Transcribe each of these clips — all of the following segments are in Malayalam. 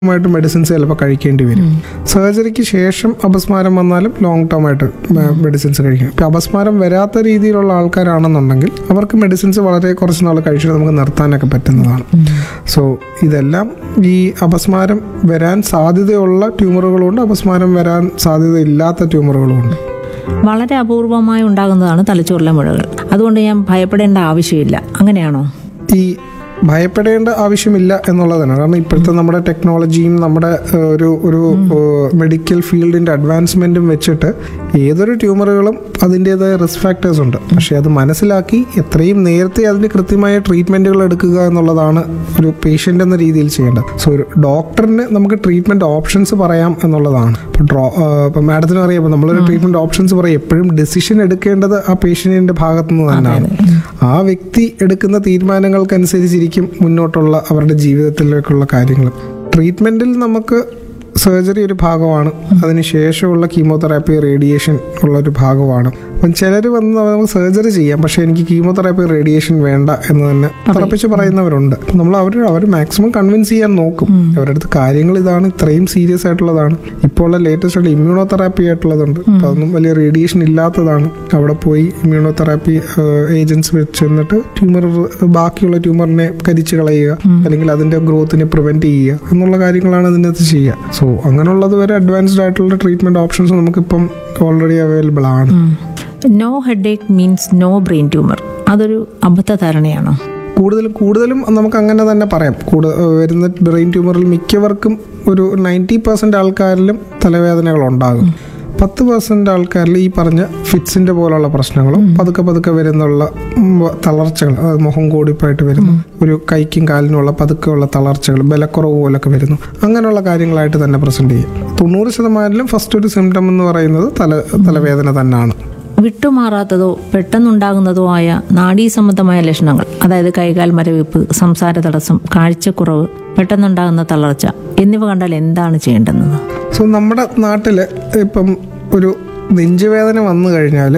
ആയിട്ട് മെഡിസിൻസ് ചിലപ്പോൾ കഴിക്കേണ്ടി വരും സർജറിക്ക് ശേഷം അപസ്മാരം വന്നാലും ലോങ് ടേം ആയിട്ട് മെഡിസിൻസ് കഴിക്കും ഇപ്പം അപസ്മാരം വരാത്ത രീതിയിലുള്ള ആൾക്കാരാണെന്നുണ്ടെങ്കിൽ അവർക്ക് മെഡിസിൻസ് വളരെ കുറച്ച് നാൾ കഴിച്ചിട്ട് നമുക്ക് നിർത്താനൊക്കെ പറ്റുന്നതാണ് സോ ഇതെല്ലാം ഈ അപസ്മാരം വരാൻ സാധ്യതയുള്ള ട്യൂമറുകളുണ്ട് അപസ്മാരം വരാൻ സാധ്യതയില്ലാത്ത ട്യൂമറുകളുമുണ്ട് വളരെ അപൂർവമായി ഉണ്ടാകുന്നതാണ് തലച്ചോറിലെ മുഴകൾ അതുകൊണ്ട് ഞാൻ ഭയപ്പെടേണ്ട ആവശ്യമില്ല അങ്ങനെയാണോ ഈ ഭയപ്പെടേണ്ട ആവശ്യമില്ല എന്നുള്ളതാണ് കാരണം ഇപ്പോഴത്തെ നമ്മുടെ ടെക്നോളജിയും നമ്മുടെ ഏഹ്, ഒരു ഒരു മെഡിക്കൽ ഫീൽഡിന്റെ അഡ്വാൻസ്മെന്റും വെച്ചിട്ട് ഏതൊരു ട്യൂമറുകളും അതിൻ്റെതായ റിസ്ക് ഫാക്ടേഴ്സ് ഉണ്ട് പക്ഷേ അത് മനസ്സിലാക്കി എത്രയും നേരത്തെ അതിന് കൃത്യമായ ട്രീറ്റ്മെന്റുകൾ എടുക്കുക എന്നുള്ളതാണ് ഒരു പേഷ്യൻ്റ് എന്ന രീതിയിൽ ചെയ്യേണ്ടത് സോ ഒരു ഡോക്ടറിന് നമുക്ക് ട്രീറ്റ്മെന്റ് ഓപ്ഷൻസ് പറയാം എന്നുള്ളതാണ് ഇപ്പോൾ ഡ്രോ ഇപ്പം മാഡത്തിന് അറിയാം ഇപ്പം നമ്മളൊരു ട്രീറ്റ്മെന്റ് ഓപ്ഷൻസ് പറയും എപ്പോഴും ഡെസിഷൻ എടുക്കേണ്ടത് ആ പേഷ്യന്റിന്റെ ഭാഗത്തു നിന്ന് തന്നെയാണ് ആ വ്യക്തി എടുക്കുന്ന തീരുമാനങ്ങൾക്കനുസരിച്ചിരിക്കും മുന്നോട്ടുള്ള അവരുടെ ജീവിതത്തിലേക്കുള്ള കാര്യങ്ങൾ ട്രീറ്റ്മെന്റിൽ നമുക്ക് സർജറി ഒരു ഭാഗമാണ് അതിനുശേഷമുള്ള കീമോതെറാപ്പി റേഡിയേഷൻ ഉള്ള ഒരു ഭാഗമാണ് അപ്പം ചിലർ വന്ന് നമുക്ക് സർജറി ചെയ്യാം പക്ഷേ എനിക്ക് കീമോതെറാപ്പി റേഡിയേഷൻ വേണ്ട എന്ന് തന്നെ തറപ്പിച്ച് പറയുന്നവരുണ്ട് അപ്പം നമ്മൾ അവർ അവർ മാക്സിമം കൺവിൻസ് ചെയ്യാൻ നോക്കും അവരുടെ അടുത്ത് കാര്യങ്ങൾ ഇതാണ് ഇത്രയും സീരിയസ് ആയിട്ടുള്ളതാണ് ഇപ്പോൾ ഉള്ള ലേറ്റസ്റ്റ് ആയിട്ട് ഇമ്മ്യൂണോതെറാപ്പി ആയിട്ടുള്ളതുണ്ട് അപ്പം അതൊന്നും വലിയ റേഡിയേഷൻ ഇല്ലാത്തതാണ് അവിടെ പോയി ഇമ്മ്യൂണോതെറാപ്പി ഏജൻസ് വെച്ച് എന്നിട്ട് ട്യൂമർ ബാക്കിയുള്ള ട്യൂമറിനെ കരിച്ചു കളയുക അല്ലെങ്കിൽ അതിന്റെ ഗ്രോത്തിനെ പ്രിവെന്റ് ചെയ്യുക എന്നുള്ള കാര്യങ്ങളാണ് ഇതിനകത്ത് ചെയ്യുക സോ അങ്ങനെയുള്ളത് വരെ അഡ്വാൻസ്ഡ് ആയിട്ടുള്ള ട്രീറ്റ്മെന്റ് ഓപ്ഷൻസ് നമുക്കിപ്പം ഓൾറെഡി അവൈലബിൾ ആണ് no headache means no brain tumour അതൊരു അബദ്ധ ധാരണയാണോ കൂടുതലും കൂടുതലും നമുക്ക് അങ്ങനെ തന്നെ പറയാം കൂടു വരുന്ന ബ്രെയിൻ ട്യൂമറിൽ മിക്കവർക്കും ഒരു നയൻറ്റി പെർസെൻറ്റ് ആൾക്കാരിലും തലവേദനകൾ ഉണ്ടാകും പത്ത് പെർസെൻറ്റ് ആൾക്കാരിൽ ഈ പറഞ്ഞ ഫിറ്റ്സിൻ്റെ പോലുള്ള പ്രശ്നങ്ങളും പതുക്കെ പതുക്കെ വരുന്നുള്ള ഉം, തളർച്ചകൾ അതായത് മുഖം കൂടിപ്പായിട്ട് വരുന്നു ഒരു കൈക്കും കാലിനുമുള്ള പതുക്കെ ഉള്ള തളർച്ചകൾ ബലക്കുറവ് പോലൊക്കെ വരുന്നു അങ്ങനെയുള്ള കാര്യങ്ങളായിട്ട് തന്നെ പ്രസൻറ്റ് ചെയ്യും തൊണ്ണൂറ് ശതമാനത്തിലും ഫസ്റ്റ് ഒരു സിംറ്റം എന്ന് പറയുന്നത് തല തലവേദന തന്നെയാണ് വിട്ടുമാറാത്തതോ പെട്ടെന്നുണ്ടാകുന്നതോ ആയ നാഡീസംബന്ധമായ ലക്ഷണങ്ങൾ അതായത് കൈകാൽ മരവിപ്പ് സംസാര തടസ്സം കാഴ്ചക്കുറവ് പെട്ടെന്നുണ്ടാകുന്ന തളർച്ച എന്നിവ കണ്ടാൽ എന്താണ് ചെയ്യേണ്ടുന്നത് സോ നമ്മുടെ നാട്ടിൽ ഇപ്പം ഒരു നെഞ്ചുവേദന വന്നു കഴിഞ്ഞാൽ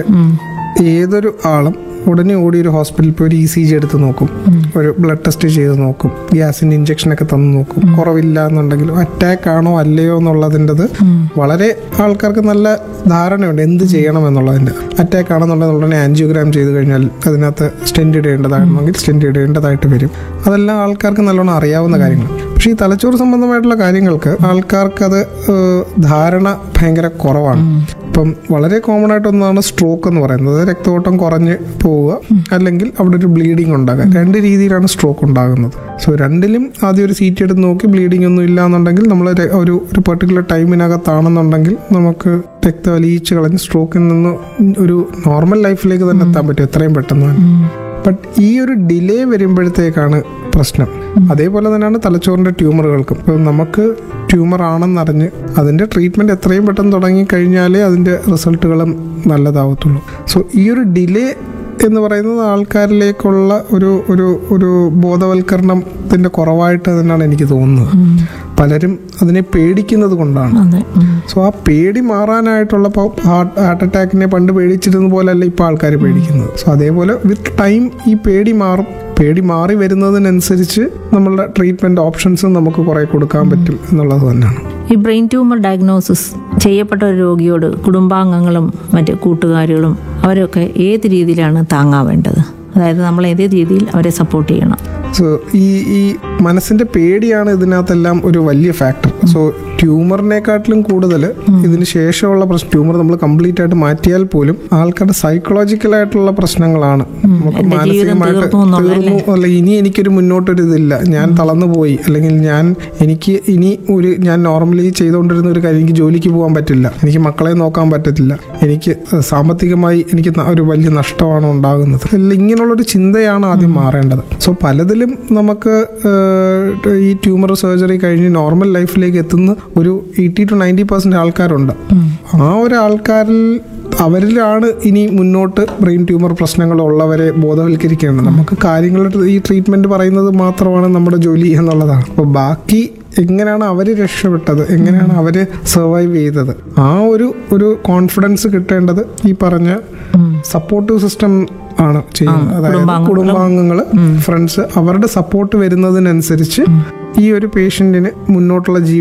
ഏതൊരു ആളും ഉടനെ ഓടി ഒരു ഹോസ്പിറ്റലിൽ പോയി ഒരു ഇ സി ജി എടുത്ത് നോക്കും ഒരു ബ്ലഡ് ടെസ്റ്റ് ചെയ്ത് നോക്കും ഗ്യാസിന്റെ ഇഞ്ചക്ഷൻ ഒക്കെ തന്ന് നോക്കും കുറവില്ല എന്നുണ്ടെങ്കിൽ അറ്റാക്ക് ആണോ അല്ലയോ എന്നുള്ളതിൻ്റെത് വളരെ ആൾക്കാർക്ക് നല്ല ധാരണയുണ്ട് എന്ത് ചെയ്യണം എന്നുള്ളതിൻ്റെ അറ്റാക്ക് ആണെന്നുണ്ടെങ്കിൽ ഉടനെ ആൻജിയോഗ്രാം ചെയ്ത് കഴിഞ്ഞാൽ അതിനകത്ത് സ്റ്റെൻഡ് ഇടേണ്ടതാണെങ്കിൽ സ്റ്റെൻഡ് ഇടേണ്ടതായിട്ട് വരും അതെല്ലാം ആൾക്കാർക്ക് നല്ലോണം അറിയാവുന്ന കാര്യങ്ങൾ പക്ഷേ ഈ തലച്ചോറ് സംബന്ധമായിട്ടുള്ള കാര്യങ്ങൾക്ക് ആൾക്കാർക്ക് അത് ഏഹ്, ധാരണ ഭയങ്കര കുറവാണ് ഇപ്പം വളരെ കോമൺ ആയിട്ടൊന്നാണ് സ്ട്രോക്ക് എന്ന് പറയുന്നത് രക്തയോട്ടം കുറഞ്ഞ് പോവുക അല്ലെങ്കിൽ അവിടെ ഒരു ബ്ലീഡിങ് ഉണ്ടാകാം രണ്ട് രീതിയിലാണ് സ്ട്രോക്ക് ഉണ്ടാകുന്നത് സോ രണ്ടിലും ആദ്യം ഒരു സീറ്റ് എടുത്ത് നോക്കി ബ്ലീഡിംഗ് ഒന്നും ഇല്ല എന്നുണ്ടെങ്കിൽ നമ്മൾ ഒരു ഒരു പെർട്ടിക്കുലർ ടൈമിനകത്താണെന്നുണ്ടെങ്കിൽ നമുക്ക് രക്തം അലിയിച്ച് കളഞ്ഞ് സ്ട്രോക്കിൽ നിന്ന് ഒരു നോർമൽ ലൈഫിലേക്ക് തന്നെ എത്താൻ പറ്റും എത്രയും പെട്ടെന്ന് തന്നെ ബട്ട് ഈ ഒരു ഡിലേ വരുമ്പോഴത്തേക്കാണ് പ്രശ്നം അതേപോലെ തന്നെയാണ് തലച്ചോറിന്റെ ട്യൂമറുകൾക്കും ഇപ്പം നമുക്ക് ട്യൂമർ ആണെന്നറിഞ്ഞ് അതിന്റെ ട്രീറ്റ്മെന്റ് എത്രയും പെട്ടെന്ന് തുടങ്ങി കഴിഞ്ഞാലേ അതിന്റെ റിസൾട്ടുകളും നല്ലതാവത്തുള്ളൂ സോ ഈ ഒരു ഡിലേ എന്ന് പറയുന്നത് ആൾക്കാരിലേക്കുള്ള ഒരു ഒരു ഒരു ബോധവൽക്കരണത്തിന്റെ കുറവായിട്ട് തന്നെയാണ് എനിക്ക് തോന്നുന്നത് പലരും അതിനെ പേടിക്കുന്നത് കൊണ്ടാണ് അതെ സോ ആ പേടി മാറാനായിട്ടുള്ള ഇപ്പോൾ ഹാർട്ട് ഹാർട്ട് അറ്റാക്കിനെ പണ്ട് പേടിച്ചിരുന്ന പോലെയല്ല ഇപ്പോൾ ആൾക്കാർ പേടിക്കുന്നത് സോ അതേപോലെ വിത്ത് ടൈം ഈ പേടി മാറും പേടി മാറി വരുന്നതിനനുസരിച്ച് നമ്മളുടെ ട്രീറ്റ്മെന്റ് ഓപ്ഷൻസ് നമുക്ക് കുറെ കൊടുക്കാൻ പറ്റും എന്നുള്ളത് തന്നെയാണ് ഈ ബ്രെയിൻ ട്യൂമർ ഡയഗ്നോസിസ് ചെയ്യപ്പെട്ട ഒരു രോഗിയോട് കുടുംബാംഗങ്ങളും മറ്റ് കൂട്ടുകാരികളും അവരൊക്കെ ഏത് രീതിയിലാണ് താങ്ങാവേണ്ടത് അതായത് നമ്മൾ ഏത് രീതിയിൽ അവരെ സപ്പോർട്ട് ചെയ്യണം സോ ഈ ഈ മനസ്സിന്റെ പേടിയാണ് ഇതിനകത്തെല്ലാം ഒരു വലിയ ഫാക്ടർ സോ ട്യൂമറിനെക്കാട്ടിലും കൂടുതൽ ഇതിന് ശേഷമുള്ള പ്രശ്നം ട്യൂമർ നമ്മൾ കംപ്ലീറ്റ് ആയിട്ട് മാറ്റിയാൽ പോലും ആൾക്കാരുടെ സൈക്കോളജിക്കൽ ആയിട്ടുള്ള പ്രശ്നങ്ങളാണ് നമുക്ക് എന്റെ ജീവിതം മാനസികമായിട്ട് തീർന്നു എന്നുള്ള തീർന്നു അല്ല ഇനി എനിക്കൊരു മുന്നോട്ടൊരു ഇതില്ല ഞാൻ തളർന്നു പോയി അല്ലെങ്കിൽ ഞാൻ എനിക്ക് ഇനി ഒരു ഞാൻ നോർമലി ചെയ്തുകൊണ്ടിരുന്ന ഒരു കാര്യം എനിക്ക് ജോലിക്ക് പോകാൻ പറ്റില്ല എനിക്ക് മക്കളെ നോക്കാൻ പറ്റത്തില്ല എനിക്ക് സാമ്പത്തികമായി എനിക്ക് ന- ഒരു വലിയ നഷ്ടമാണ് ഉണ്ടാകുന്നത് അല്ല ഇങ്ങനെയുള്ളൊരു ചിന്തയാണ് ആദ്യം മാറേണ്ടത് സോ പലതിലും നമുക്ക് ഏഹ്, ഈ ട്യൂമർ സർജറി കഴിഞ്ഞ് നോർമൽ ലൈഫിലേക്ക് എത്തുന്ന ഒരു എയ്റ്റി ടു നയൻറ്റി പെർസെന്റ് ആൾക്കാരുണ്ട് ആ ഒരു ആൾക്കാരിൽ അവരിലാണ് ഇനി മുന്നോട്ട് ബ്രെയിൻ ട്യൂമർ പ്രശ്നങ്ങൾ ഉള്ളവരെ ബോധവൽക്കരിക്കേണ്ടത് നമുക്ക് കാര്യങ്ങളുടെ ഈ ട്രീറ്റ്മെന്റ് പറയുന്നത് മാത്രമാണ് നമ്മുടെ ജോലി എന്നുള്ളതാണ് അപ്പോൾ ബാക്കി എങ്ങനെയാണ് അവർ രക്ഷപ്പെട്ടത് എങ്ങനെയാണ് അവർ സർവൈവ് ചെയ്തത് ആ ഒരു ഒരു കോൺഫിഡൻസ് കിട്ടേണ്ടത് ഈ പറഞ്ഞ സപ്പോർട്ടീവ് സിസ്റ്റം ആണ് ചെയ്യുന്നത് അതായത് കുടുംബാംഗങ്ങൾ ഫ്രണ്ട്സ് അവരുടെ സപ്പോർട്ട് വരുന്നതിനനുസരിച്ച് ഈ ഒരു പേഷ്യന്റിന് മുന്നോട്ടുള്ള ജീവിതം